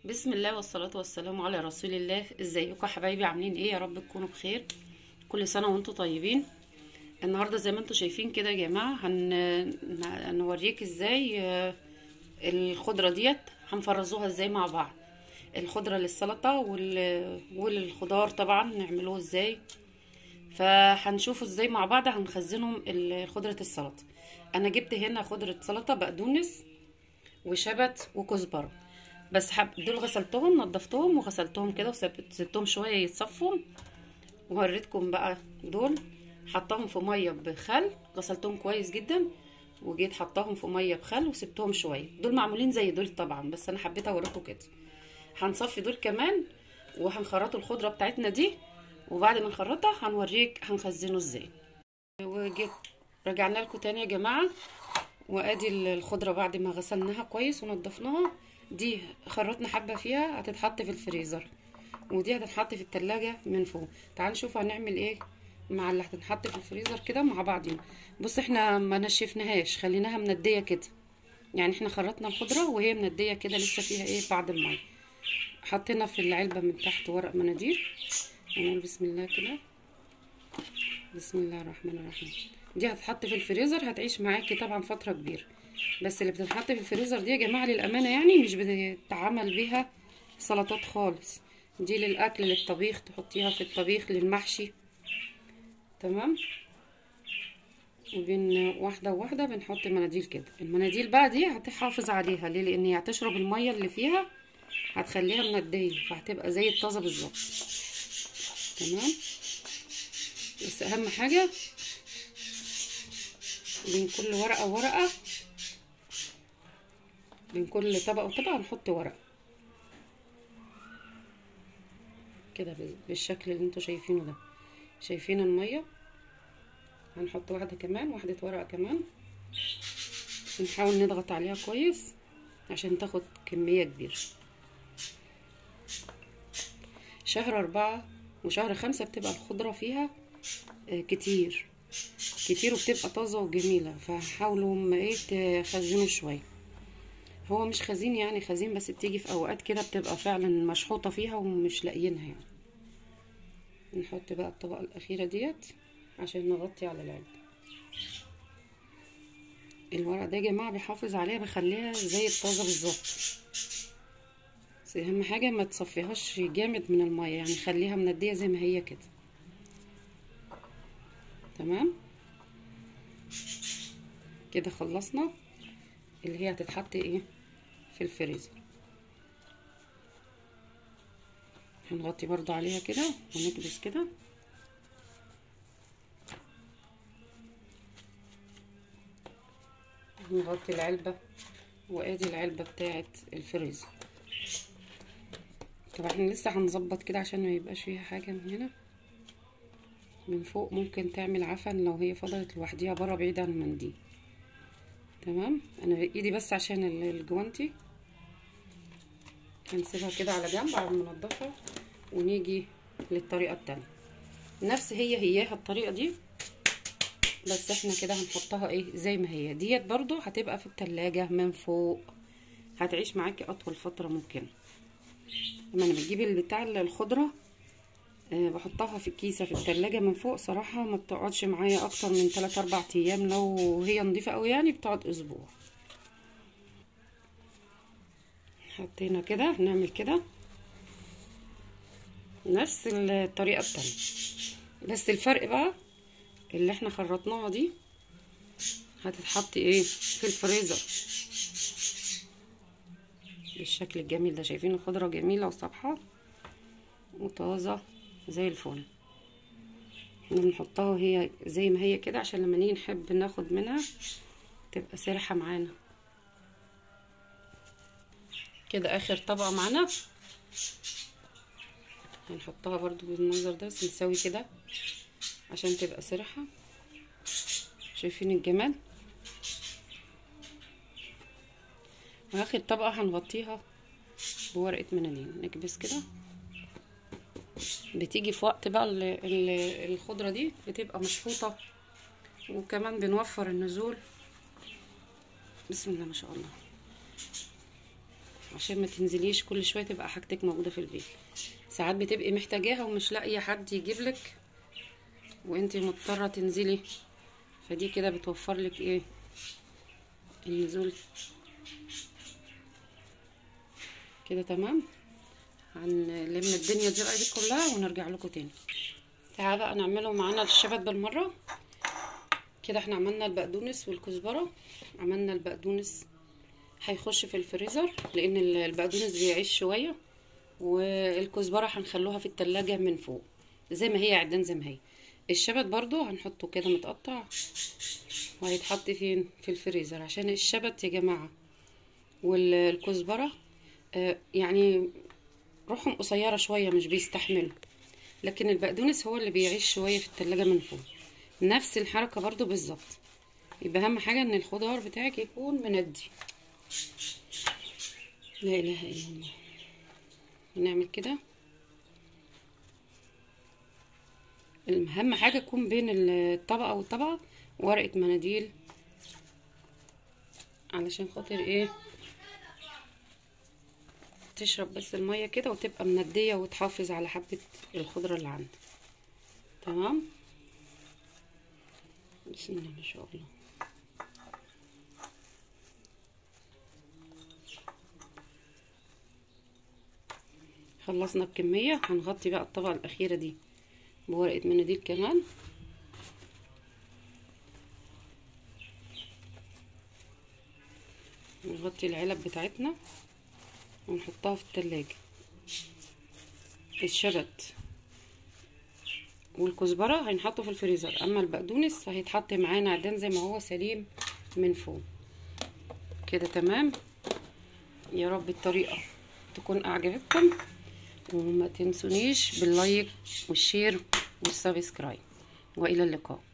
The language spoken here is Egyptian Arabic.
بسم الله والصلاة والسلام على رسول الله ازيكم يا حبايبي عاملين ايه يا رب تكونوا بخير كل سنة وانتم طيبين النهاردة زي ما انتم شايفين كده يا جماعة هن... هنوريك ازاي آه، الخضرة ديت هنفرزوها ازاي مع بعض الخضرة للسلطة وال... والخضار طبعا نعملوه ازاي فهنشوفوا ازاي مع بعض هنخزنهم ال- خضرة السلطة انا جبت هنا خضرة سلطة بقدونس وشبت وكزبرة بس حب دول غسلتهم نضفتهم وغسلتهم كده وسبتهم شويه يتصفوا ووريتكم بقى دول حطاهم في ميه بخل غسلتهم كويس جدا وجيت حطاهم في ميه بخل وسبتهم شويه دول معمولين زي دول طبعا بس انا حبيت اوريكم كده هنصفي دول كمان وهنخرطوا الخضره بتاعتنا دي وبعد ما نخرطها هنوريك هنخزنه ازاي وجيت رجعنا لكم تاني يا جماعه وادي الخضره بعد ما غسلناها كويس ونضفناها دي خرطنا حبه فيها هتتحط في الفريزر ودي هتتحط في التلاجة من فوق تعال نشوف هنعمل ايه مع اللي هتتحط في الفريزر كده مع بعضين بص احنا ما نشفناهاش خليناها منديه كده يعني احنا خرطنا الخضره وهي منديه كده لسه فيها ايه بعض الميه حطينا في العلبه من تحت ورق مناديل ونقول بسم الله كده بسم الله الرحمن الرحيم دي هتتحط في الفريزر هتعيش معاكي طبعا فتره كبيره بس اللي بتتحط في الفريزر دي يا جماعه للامانه يعني مش بتتعمل بيها سلطات خالص دي للاكل للطبيخ تحطيها في الطبيخ للمحشي تمام وبين واحده وواحده بنحط مناديل كده المناديل بقى دي هتحافظ عليها ليه لان هي هتشرب الميه اللي فيها هتخليها منديه فهتبقى زي الطازه بالظبط تمام بس اهم حاجه بين كل ورقه وورقه بين كل طبقه وطبقه نحط ورقه كده بالشكل اللي انتوا شايفينه ده شايفين الميه هنحط واحده كمان واحده ورقه كمان نحاول نضغط عليها كويس عشان تاخد كميه كبيره شهر أربعة وشهر خمسة بتبقى الخضرة فيها كتير كتير وبتبقى طازة وجميلة فحاولوا ما ايه تخزنوا شوية هو مش خزين يعني خزين بس بتيجي في اوقات كده بتبقى فعلا مشحوطة فيها ومش لاقيينها يعني نحط بقى الطبقة الأخيرة ديت عشان نغطي على العلبة الورق ده يا جماعة بيحافظ عليها بيخليها زي الطازة بالظبط بس أهم حاجة ما تصفيهاش جامد من المية يعني خليها مندية زي ما هي كده تمام كده خلصنا اللي هي هتتحط ايه في الفريزر هنغطي برضو عليها كده ونكبس كده نغطي العلبة وادي العلبة بتاعت الفريزر طبعا احنا لسه هنظبط كده عشان ما يبقاش فيها حاجة من هنا من فوق ممكن تعمل عفن لو هي فضلت لوحديها بره بعيد عن المنديل تمام انا ايدي بس عشان الجوانتي هنسيبها كده على جنب على ما ننضفها ونيجي للطريقه التانية نفس هي هياها الطريقه دي بس احنا كده هنحطها ايه زي ما هي ديت برضو هتبقى في التلاجة من فوق هتعيش معاكي اطول فتره ممكنه لما انا بجيب البتاع الخضره أه بحطها في الكيسه في التلاجة من فوق صراحه ما بتقعدش معايا اكتر من 3 4 ايام لو هي نظيفه قوي يعني بتقعد اسبوع حطينا كده نعمل كده نفس الطريقه التانية بس الفرق بقى اللي احنا خرطناها دي هتتحط ايه في الفريزر بالشكل الجميل ده شايفين الخضره جميله وصبحه وطازه زي الفل احنا بنحطها وهي زي ما هي كده عشان لما نيجي نحب ناخد منها تبقى سرحة معانا كده اخر طبقة معانا هنحطها برضو بالمنظر ده بس نسوي كده عشان تبقى سرحة شايفين الجمال واخر طبقة هنغطيها بورقة مناديل نكبس كده بتيجي في وقت بقى ال ال الخضرة دي بتبقى مشحوطة وكمان بنوفر النزول بسم الله ما شاء الله عشان ما تنزليش كل شويه تبقى حاجتك موجوده في البيت ساعات بتبقي محتاجاها ومش لاقيه حد يجيب لك وانتي مضطره تنزلي فدي كده بتوفر لك ايه النزول كده تمام هنلم الدنيا دي بقى دي كلها ونرجع لكم تاني تعالى بقى نعمله معانا الشبت بالمره كده احنا عملنا البقدونس والكزبره عملنا البقدونس هيخش في الفريزر لان البقدونس بيعيش شويه والكزبره هنخلوها في التلاجة من فوق زي ما هي عدان زي ما هي الشبت برضو هنحطه كده متقطع وهيتحط فين في الفريزر عشان الشبت يا جماعه والكزبره آه يعني روحهم قصيره شويه مش بيستحملوا لكن البقدونس هو اللي بيعيش شويه في التلاجة من فوق نفس الحركه برضو بالظبط يبقى اهم حاجه ان الخضار بتاعك يكون مندي لا اله الا الله نعمل كده اهم حاجه تكون بين الطبقه والطبقه ورقه مناديل علشان خاطر ايه تشرب بس الميه كده وتبقى منديه وتحافظ على حبه الخضره اللي عندك تمام بسم الله ما شاء الله خلصنا الكمية هنغطي بقى الطبقة الأخيرة دي بورقة مناديل كمان نغطي العلب بتاعتنا ونحطها في التلاجة الشبت والكزبرة هينحطوا في الفريزر اما البقدونس فهيتحط معانا عدان زي ما هو سليم من فوق كده تمام يا رب الطريقة تكون اعجبتكم وما تنسونيش باللايك والشير والسبسكرايب والى اللقاء